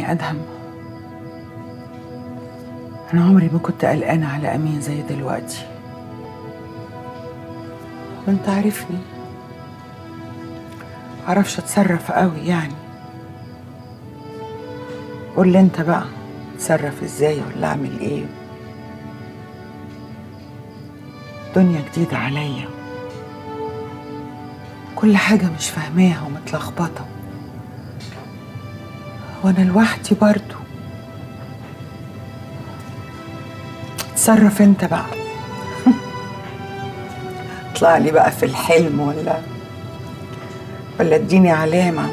يا ادهم انا عمري ما كنت قلقانه على امين زي دلوقتي وانت عارفني معرفش اتصرف قوي يعني قول لي انت بقى اتصرف ازاي ولا اعمل ايه دنيا جديده عليا كل حاجه مش فاهماها ومتلخبطه وانا لوحدي برضو اتصرف انت بقى اطلع لي بقى في الحلم ولا ولا اديني علامة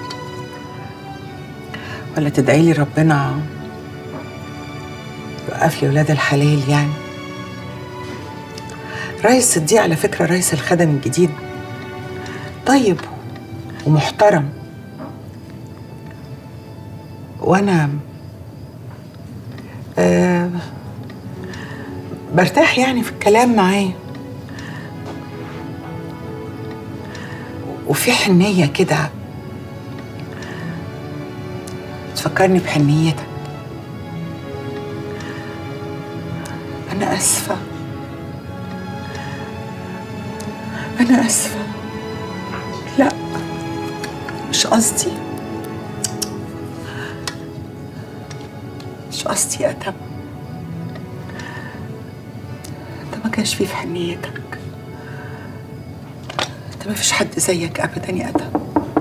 ولا تدعي لي ربنا يوقف لي ولاد الحلال يعني رئيس صديق على فكرة رئيس الخدم الجديد طيب ومحترم وانا أه برتاح يعني في الكلام معاه وفي حنية كده تفكرني بحنيتك أنا آسفة أنا آسفة لا مش قصدي مش قصدي يا أدم انت ما كانش فيه في حنيتك انت ما فيش حد زيك ابدا يا ادم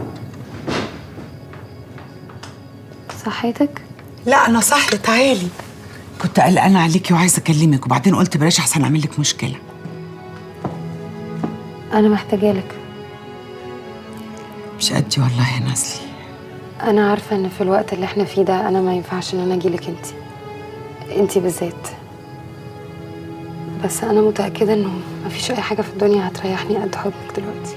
صحيتك لا انا صاحيه تعالي كنت قلقانه عليكي وعايزه اكلمك وبعدين قلت بلاش احسن اعمل لك مشكله انا محتاجه لك مش قدي والله يا نازلي انا عارفه ان في الوقت اللي احنا فيه ده انا ما ينفعش ان انا اجيلك انت انت بالذات بس انا متاكده انه مفيش اي حاجه في الدنيا هتريحني قد حضنك دلوقتي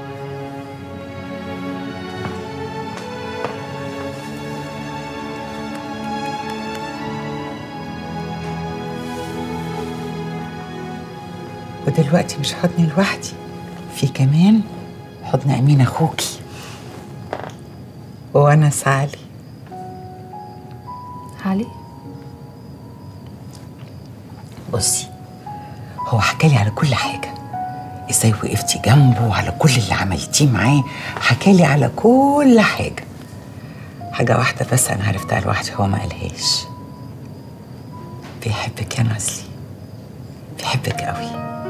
ودلوقتي مش حضني لوحدي في كمان حضن امين اخوكي وانا سالي علي بصي هو حكالي على كل حاجة ازاي وقفتي جنبه وعلى كل اللي عملتيه معاه حكالي على كل حاجة حاجة واحدة بس أنا عرفتها لوحدي هو ما قالهاش بيحبك يا نازلي بيحبك قوي